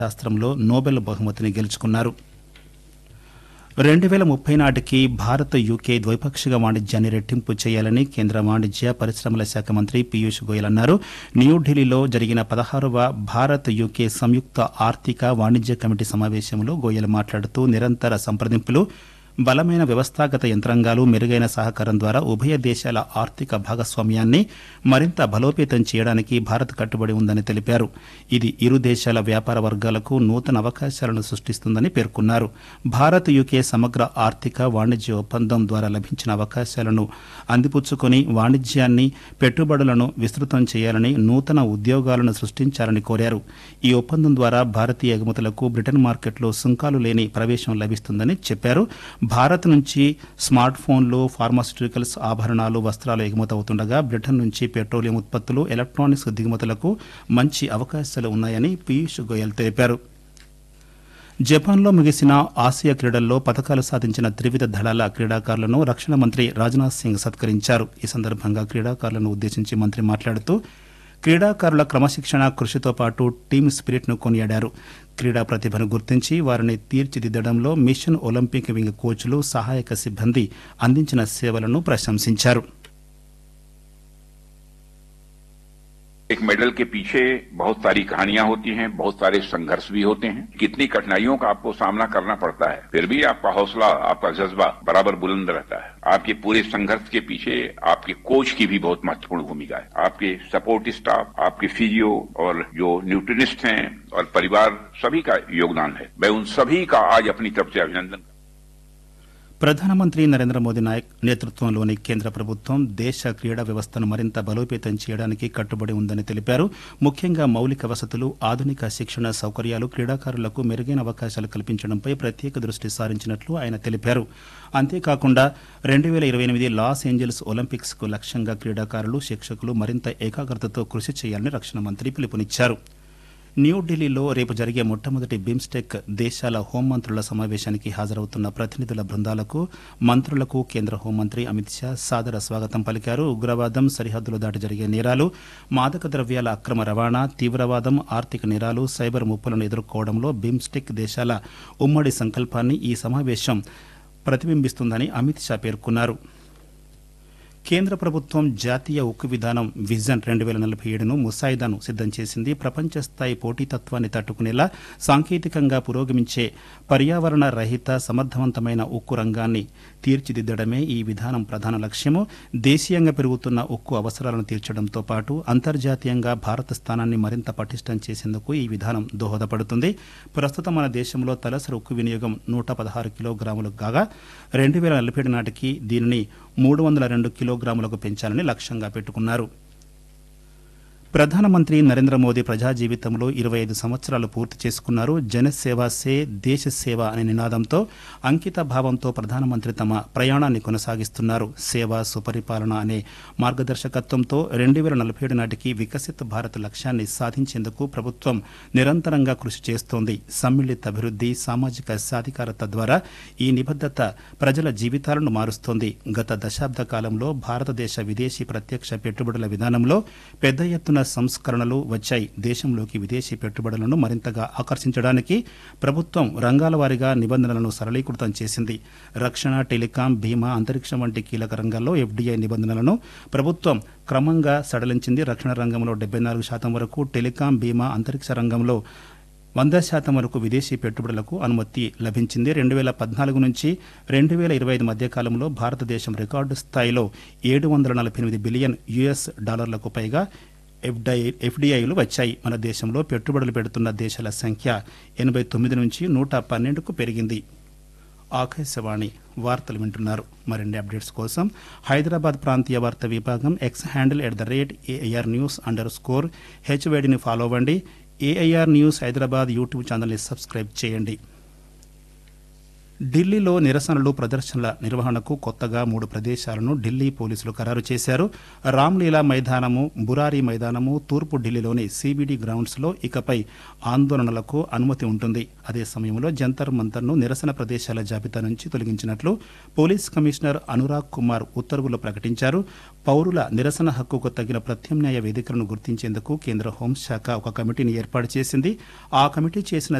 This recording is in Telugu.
శాస్త్రంలో నోబెల్ బహుమతిని గెలుచుకున్నారు రెండు వేల ముప్పై నాటికి భారత్ యూకే ద్వైపాక్షిక వాణిజ్యాన్ని రెట్టింపు చేయాలని కేంద్ర వాణిజ్య పరిశ్రమల శాఖ మంత్రి పీయూష్ గోయల్ అన్నారు న్యూఢిల్లీలో జరిగిన పదహారవ భారత్ యూకే సంయుక్త ఆర్థిక వాణిజ్య కమిటీ సమావేశంలో గోయల్ మాట్లాడుతూ నిరంతర సంప్రదింపులు బలమైన వ్యవస్థాగత యంత్రాంగాలు మెరుగైన సహకారం ద్వారా ఉభయ దేశాల ఆర్థిక భాగస్వామ్యాన్ని మరింత బలోపేతం చేయడానికి భారత్ కట్టుబడి ఉందని తెలిపారు ఇది ఇరు దేశాల వ్యాపార వర్గాలకు నూతన అవకాశాలను సృష్టిస్తుందని పేర్కొన్నారు భారత్ యూకే సమగ్ర ఆర్థిక వాణిజ్య ఒప్పందం ద్వారా లభించిన అవకాశాలను అందిపుచ్చుకొని వాణిజ్యాన్ని పెట్టుబడులను విస్తృతం చేయాలని నూతన ఉద్యోగాలను సృష్టించాలని కోరారు ఈ ఒప్పందం ద్వారా భారతీయ ఎగుమతులకు బ్రిటన్ మార్కెట్లో సుంకాలు లేని ప్రవేశం లభిస్తుందని చెప్పారు భారత్ నుంచి స్మార్ట్ ఫోన్లు ఫార్మాస్యూటికల్స్ ఆభరణాలు వస్త్రాలు ఎగుమతవుతుండగా బ్రిటన్ నుంచి పెట్రోలియం ఉత్పత్తులు ఎలక్ట్రానిక్స్ దిగుమతులకు మంచి అవకాశాలు ఉన్నాయని పీయూష్ గోయల్ తెలిపారు జపాన్లో ముగిసిన ఆసియా క్రీడల్లో పథకాలు సాధించిన త్రివిధ దళాల క్రీడాకారులను రక్షణ మంత్రి రాజ్నాథ్ సింగ్ సత్కరించారు ఈ సందర్భంగా క్రీడాకారులను ఉద్దేశించి మంత్రి మాట్లాడుతూ క్రీడాకారుల క్రమశిక్షణ కృషితో పాటు టీమ్ స్పిరిట్ను కొనియాడారు క్రీడా ప్రతిభను గుర్తించి వారిని తీర్చిదిద్దడంలో మిషన్ ఒలింపిక్ వింగ్ కోచ్లు సహాయక సిబ్బంది అందించిన సేవలను ప్రశంసించారు एक मेडल के पीछे बहुत सारी कहानियां होती हैं बहुत सारे संघर्ष भी होते हैं कितनी कठिनाइयों का आपको सामना करना पड़ता है फिर भी आपका हौसला आपका जज्बा बराबर बुलंद रहता है आपके पूरे संघर्ष के पीछे आपके कोच की भी बहुत महत्वपूर्ण भूमिका है आपके सपोर्ट स्टाफ आपके फिजियो और जो न्यूट्रिनिस्ट हैं और परिवार सभी का योगदान है मैं उन सभी का आज अपनी तरफ से अभिनंदन ప్రధానమంత్రి నరేంద్ర మోదీ నాయక్ నేతృత్వంలోని కేంద్ర ప్రభుత్వం దేశ క్రీడా వ్యవస్థను మరింత బలోపేతం చేయడానికి కట్టుబడి ఉందని తెలిపారు ముఖ్యంగా మౌలిక వసతులు ఆధునిక శిక్షణ సౌకర్యాలు క్రీడాకారులకు మెరుగైన అవకాశాలు కల్పించడంపై ప్రత్యేక దృష్టి సారించినట్లు ఆయన తెలిపారు అంతేకాకుండా రెండు వేల ఇరవై ఎనిమిది లాస్ ఏంజల్స్ ఒలింపిక్స్ కు లక్ష్యంగా క్రీడాకారులు శిక్షకులు మరింత ఏకాగ్రతతో కృషి చేయాలని రక్షణ మంత్రి పిలుపునిచ్చారు న్యూఢిల్లీలో రేపు జరిగే మొట్టమొదటి బిమ్స్టెక్ దేశాల హోంమంత్రుల సమావేశానికి హాజరవుతున్న ప్రతినిధుల బృందాలకు మంత్రులకు కేంద్ర హోంమంత్రి అమిత్ షా సాదర స్వాగతం పలికారు ఉగ్రవాదం సరిహద్దులు దాటి జరిగే నేరాలు మాదక ద్రవ్యాల అక్రమ రవాణా తీవ్రవాదం ఆర్థిక నేరాలు సైబర్ ముప్పులను ఎదుర్కోవడంలో బిమ్స్టెక్ దేశాల ఉమ్మడి సంకల్పాన్ని ఈ సమావేశం ప్రతిబింబిస్తుందని అమిత్ షా పేర్కొన్నారు కేంద్ర ప్రభుత్వం జాతీయ ఉక్కు విధానం విజన్ రెండు వేల నలభై ఏడును ముసాయిదాను సిద్దం చేసింది ప్రపంచ స్థాయి పోటీతత్వాన్ని తట్టుకునేలా సాంకేతికంగా పురోగమించే పర్యావరణ రహిత సమర్థవంతమైన ఉక్కు రంగాన్ని తీర్చిదిద్దడమే ఈ విధానం ప్రధాన లక్ష్యము దేశీయంగా పెరుగుతున్న ఉక్కు అవసరాలను తీర్చడంతో పాటు అంతర్జాతీయంగా భారత స్థానాన్ని మరింత పటిష్టం చేసేందుకు ఈ విధానం దోహదపడుతుంది ప్రస్తుతం మన దేశంలో తలసరి ఉక్కు వినియోగం నూట పదహారు కిలోగ్రాములు కాగా రెండు వేల నలభై ఏడు నాటికి దీనిని మూడు వందల రెండు కిలోగ్రాములకు పెంచాలని లక్ష్యంగా పెట్టుకున్నారు ప్రధానమంత్రి నరేంద్ర మోదీ ప్రజా జీవితంలో ఇరవై ఐదు సంవత్సరాలు పూర్తి చేసుకున్నారు జనసేవ సే దేశ సేవ అనే నినాదంతో అంకిత భావంతో ప్రధానమంత్రి తమ ప్రయాణాన్ని కొనసాగిస్తున్నారు సేవ సుపరిపాలన అనే మార్గదర్శకత్వంతో రెండు వేల నలభై ఏడు నాటికి వికసిత్ భారత్ లక్ష్యాన్ని సాధించేందుకు ప్రభుత్వం నిరంతరంగా కృషి చేస్తోంది సమ్మిళిత అభివృద్ధి సామాజిక సాధికారత ద్వారా ఈ నిబద్ధత ప్రజల జీవితాలను మారుస్తోంది గత దశాబ్ద కాలంలో భారతదేశ విదేశీ ప్రత్యక్ష పెట్టుబడుల విధానంలో పెద్ద ఎత్తున సంస్కరణలు వచ్చాయి దేశంలోకి విదేశీ పెట్టుబడులను మరింతగా ఆకర్షించడానికి ప్రభుత్వం రంగాల వారీగా నిబంధనలను సరళీకృతం చేసింది రక్షణ టెలికాం బీమా అంతరిక్షం వంటి కీలక రంగాల్లో ఎఫ్డీఐ నిబంధనలను ప్రభుత్వం క్రమంగా సడలించింది రక్షణ రంగంలో డెబ్బై నాలుగు శాతం వరకు టెలికాం బీమా అంతరిక్ష రంగంలో వంద శాతం వరకు విదేశీ పెట్టుబడులకు అనుమతి లభించింది రెండు వేల పద్నాలుగు నుంచి రెండు వేల ఇరవై ఐదు మధ్య కాలంలో భారతదేశం రికార్డు స్థాయిలో ఏడు వందల నలభై ఎనిమిది బిలియన్ యుఎస్ డాలర్లకు పైగా ఎఫ్డై ఎఫ్డీఐలు వచ్చాయి మన దేశంలో పెట్టుబడులు పెడుతున్న దేశాల సంఖ్య ఎనభై తొమ్మిది నుంచి నూట పన్నెండుకు పెరిగింది ఆకాశవాణి వార్తలు వింటున్నారు మరిన్ని అప్డేట్స్ కోసం హైదరాబాద్ ప్రాంతీయ వార్త విభాగం X handle at the rate AIR news underscore హెచ్వేడిని ఫాలో అవ్వండి ఏఐఆర్ న్యూస్ హైదరాబాద్ యూట్యూబ్ ఛానల్ని సబ్స్క్రైబ్ చేయండి ఢిల్లీలో నిరసనలు ప్రదర్శనల నిర్వహణకు కొత్తగా మూడు ప్రదేశాలను ఢిల్లీ పోలీసులు ఖరారు చేశారు రామ్లీలా మైదానము బురారి మైదానము తూర్పు ఢిల్లీలోని సిబిడి గ్రౌండ్స్లో ఇకపై ఆందోళనలకు అనుమతి ఉంటుంది అదే సమయంలో జంతర్ మంతర్ను నిరసన ప్రదేశాల జాబితా నుంచి తొలగించినట్లు పోలీస్ కమిషనర్ అనురాగ్ కుమార్ ఉత్తర్వులు ప్రకటించారు పౌరుల నిరసన హక్కుకు తగిన ప్రత్యామ్నాయ వేదికలను గుర్తించేందుకు కేంద్ర హోంశాఖ ఒక కమిటీని ఏర్పాటు చేసింది ఆ కమిటీ చేసిన